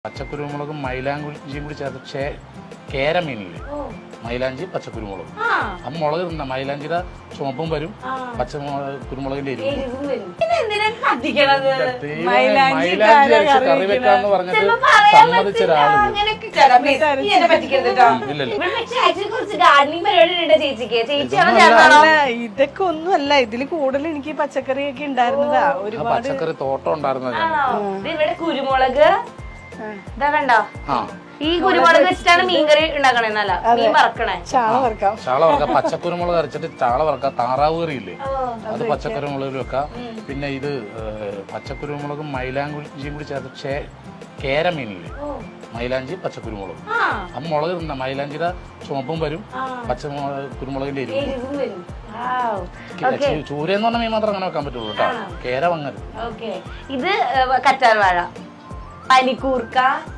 പച്ചക്കുരുമുളകും മൈലാഞ്ചിയും കൂടി ചേർത്ത് ചേ കേര മീനില്ലേ മൈലാഞ്ചി പച്ചക്കുരുമുളകും ആ ആ മുളക് തിന്ന മൈലാഞ്ചിയുടെ ചുമപ്പും വരും ആ. പച്ച കുരുമുളകിന്റെ എരിവും എരിവും വരും. പിന്നെ എന്തിനാ കത്തിക്കണത് ദൈവമേ, മൈലാഞ്ചി മൈലാഞ്ചി ഇട്ടാണ് അരച്ച് കറി കറി വെക്കാന്ന് പറഞ്ഞിട്ട് ചിലപ്പോ പറയാൻ സമ്മതിച്ച പറ്റില്ല. ഒരാള് അങ്ങനെയൊക്കെ ചേട്ടാ, please, നീ എന്നെ പറ്റിക്കരുത് കേട്ടോ. ഇല്ലല്ലോ. ഇവിടെ പക്ഷേ actually കുറച്ച് gardening പരിപാടി ഉണ്ട് ചേച്ചിക്ക്. ചേച്ചിയാണോ ഇതൊന്നും ചേട്ടനാണോ? അല്ല ഇതൊക്കെ ഒന്നുമല്ല ഇതിൽ കൂടുതൽ എനിക്ക് പച്ചക്കറിയൊക്കെ ഉണ്ടായിരുന്നതാ ആ ഒരുപാട് പച്ചക്കറി തോട്ടം ഉണ്ടായിരുന്നത് ഞാൻ ആണോ? ഇത് ഇവിടെ കുരുമുളക് ഇതാ കണ്ടോ ആ ഈ കുരുമുളക് വെച്ചിട്ടാണ് മീൻകറി ഉണ്ടാക്കണേന്നല്ല മീൻ വറക്കണേ ചാള വറക്കാം ചാള വറക്കാം പച്ചക്കുരുമുളക് അരച്ചിട്ട് ചാള വറക്കാം താറാവ് കറി ഇല്ലേ അത് പച്ചക്കുരുമുളകിൽ വെക്കാം പിന്നെ ഇത് ഏഹ്, പച്ചക്കുരുമുളകും മൈലാഞ്ചിയും കൂടി ചേർത്ത് ചേ കേര മീനില്ലേ മൈലാഞ്ചി പച്ചക്കുരുമുളകും ആ ആ മുളക് തിന്ന മൈലാഞ്ചിയുടെ ചുമപ്പും വരും ആ. പച്ച കുരുമുളകിന്റെ എരിവും എരിവും വരും ഓക്കെ ചൂ- ചൂര എന്ന് പറഞ്ഞ മീൻ മാത്രം അങ്ങനെ വെക്കാൻ പറ്റുള്ളൂ കേട്ടോ കേര വങ്ങരുത് ഓക്കെ ഇത് ഏ, കറ്റാർവാഴ പനിക്കൂർക്ക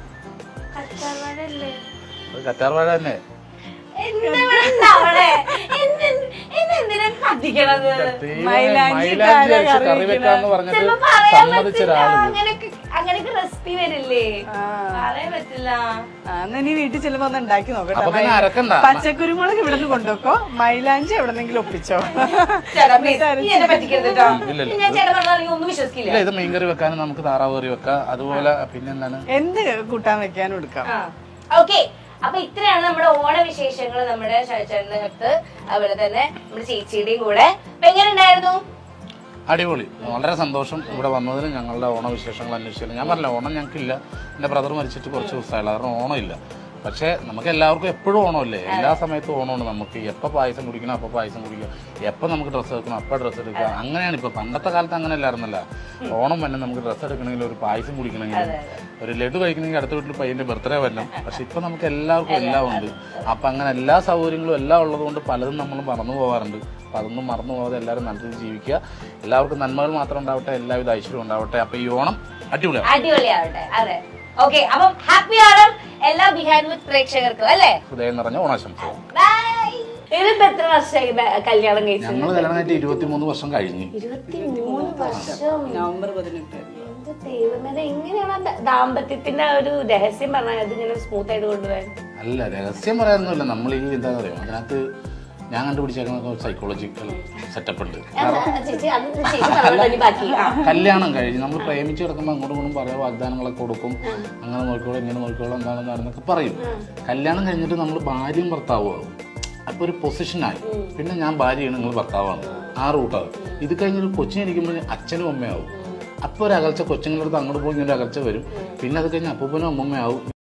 കറ്റാർവാഴ അല്ലേ അത് കറ്റാർവാഴ തന്നെ എന്താ ഇവിടെ ഉണ്ടാവണേ? എന്നെ- എന്നെ എന്തിനാ കത്തിക്കണത്? ദൈവമേ, മൈലാഞ്ചി മൈലാഞ്ചി ഇട്ടാണ് അരച്ച് കറി കറി വെക്കാന്ന് പറഞ്ഞിട്ട് ചിലപ്പോ പറയാൻ സമ്മതിച്ച പറ്റില്ല. ഒരാള് അങ്ങനെയൊക്കെ അങ്ങനെയൊക്കെ റെസിപ്പി വരില്ലേ ആ. പറയാൻ പറ്റില്ല ആ, എന്നാ നീ വീട്ടിൽ ചെല്ലുമ്പോ ഒന്ന് ഉണ്ടാക്കി അപ്പൊ നോക്കട്ടെ പിന്നെ അരക്കണ്ട പച്ചക്കുരുമുളക് ഇവിടെ നിന്ന് കൊണ്ടുവെക്കോ മൈലാഞ്ചി എവിടെന്നെങ്കിലും ഒപ്പിച്ചോ ചേട്ടാ please, നീ എന്നെ പറ്റിക്കരുത് കേട്ടോ. ഇല്ലില്ല. ഞാൻ ചേട്ടൻ പറഞ്ഞാൽ ഒന്നും വിശ്വസിക്കില്ല ഇല്ല ഇത് മീൻകറി വെക്കാനും നമുക്ക് താറാവ് കറി വെക്കാം അതുപോലെ പിന്നെന്താണ് എന്ത് കൂട്ടാൻ വെക്കാനും എടുക്കാം ഓക്കെ അപ്പൊ ഇത്രയാണ് നമ്മുടെ ഓണവിശേഷങ്ങൾ നമ്മുടെ ചേട്ടനകത്ത് അതുപോലെ തന്നെ നമ്മുടെ ചേച്ചിയുടെയും കൂടെ അപ്പൊ എങ്ങനെ ഉണ്ടായിരുന്നു അടിപൊളി വളരെ സന്തോഷം ഇവിടെ വന്നതിന് ഞങ്ങളുടെ ഓണവിശേഷങ്ങൾ അന്വേഷിച്ചത് ഞാൻ പറഞ്ഞില്ല ഓണം ഞങ്ങൾക്കില്ല എൻ്റെ ബ്രദർ മരിച്ചിട്ട് കുറച്ച് ദിവസമായില്ല കാരണം ഓണമില്ല പക്ഷേ നമുക്ക് എല്ലാവർക്കും എപ്പോഴും ഓണമല്ലേ എല്ലാ സമയത്തും ഓണമാണ് നമുക്ക് എപ്പോൾ പായസം കുടിക്കണം അപ്പോൾ പായസം കുടിക്കുക എപ്പോൾ നമുക്ക് ഡ്രസ്സ് എടുക്കണം അപ്പോൾ ഡ്രസ്സ് എടുക്കുക അങ്ങനെയാണ് ഇപ്പോൾ പണ്ടത്തെ കാലത്ത് അങ്ങനെ അല്ലായിരുന്നല്ല ഓണം തന്നെ നമുക്ക് ഡ്രസ്സ് എടുക്കണമെങ്കിൽ ഒരു പായസം കുടിക്കണമെങ്കിൽ ഒരു ലഡു കഴിക്കണമെങ്കിൽ അടുത്ത വീട്ടിൽ പയ്യൻ്റെ ബർത്ത്ഡേ വരണം പക്ഷെ ഇപ്പം നമുക്ക് എല്ലാവർക്കും എല്ലാം ഉണ്ട് അപ്പം അങ്ങനെ എല്ലാ സൗകര്യങ്ങളും എല്ലാം ഉള്ളതുകൊണ്ട് പലതും നമ്മൾ മറന്നു പോകാറുണ്ട് അപ്പം അതൊന്നും മറന്നു പോകാതെ എല്ലാവരും നല്ല രീതിയിൽ ജീവിക്കുക എല്ലാവർക്കും നന്മകൾ മാത്രം ഉണ്ടാവട്ടെ എല്ലാവിധ ഐശ്വര്യം ഉണ്ടാവട്ടെ അപ്പം ഈ ഓണം അടിപൊളിയാണ് അടിപൊളിയാവട്ടെ അതെ ഓക്കെ അപ്പം ഹാപ്പി ഓണം എല്ലാ ബിഹാർ വിത്ത് പ്രേക്ഷകർക്കും അല്ലേ ഹൃദയം നിറഞ്ഞ ഓണാശംസകൾ ബൈ ഇതിപ്പോ എത്ര വർഷമായി ബ- കല്യാണം കഴിച്ചത് ഞങ്ങൾ കല്യാണം കഴിഞ്ഞിട്ട് ഇരുപത്തിമൂന്ന് വർഷം കഴിഞ്ഞു ഇരുപത്തി മൂന്ന് വർഷം നവംബർ പതിനെട്ട് എന്ത് ദൈവമേ ഇത് എങ്ങനെയാണ് ആ ദ- ദാമ്പത്യത്തിന്റെ ആ ഒരു രഹസ്യം പറഞ്ഞാൽ അതിങ്ങനെ സ്മൂത്ത് ആയിട്ട് കൊണ്ടുപോകാൻ അല്ല രഹസ്യം പറയാനൊന്നുമില്ല നമ്മൾ ഈ എന്താ പറയുക അതിനകത്ത് ഞാൻ കണ്ടുപിടിച്ചേക്കുന്ന സൈക്കോളജിക്കൽ സെറ്റപ്പ് ഉണ്ട് അത് ചേച്ചി അത് ചേച്ചി പറഞ്ഞോളൂ ഇനി ബാക്കി ആ. കല്യാണം കഴിഞ്ഞ് നമ്മൾ പ്രേമിച്ച് കിടക്കുമ്പോൾ അങ്ങോട്ടും ഇങ്ങോട്ടും പറയാം വാഗ്ദാനങ്ങളൊക്കെ കൊടുക്കും അങ്ങനെ നോക്കിക്കോളാം ഇങ്ങനെ നോക്കിക്കോളാം എന്താണെന്നൊക്കെ പറയും കല്യാണം കഴിഞ്ഞിട്ട് നമ്മൾ ഭാര്യയും ഭർത്താവും ആവും അപ്പോൾ ഒരു പൊസിഷനായി പിന്നെ ഞാൻ ഭാര്യയാണ് നിങ്ങൾ ഭർത്താവാണ് ആ റൂട്ടാണ് ഇത് കഴിഞ്ഞൊരു കൊച്ചിനിരിക്കുമ്പോൾ അച്ഛനും അമ്മയാവും അപ്പോൾ ഒരു അകൽച്ച കൊച്ചുങ്ങളുടെ അടുത്ത് അങ്ങോട്ട് പോയി ഇങ്ങനെ ഒരു അകൽച്ച വരും പിന്നെ അത് കഴിഞ്ഞ് അപ്പൂപ്പനും അമ്മമ്മയാവും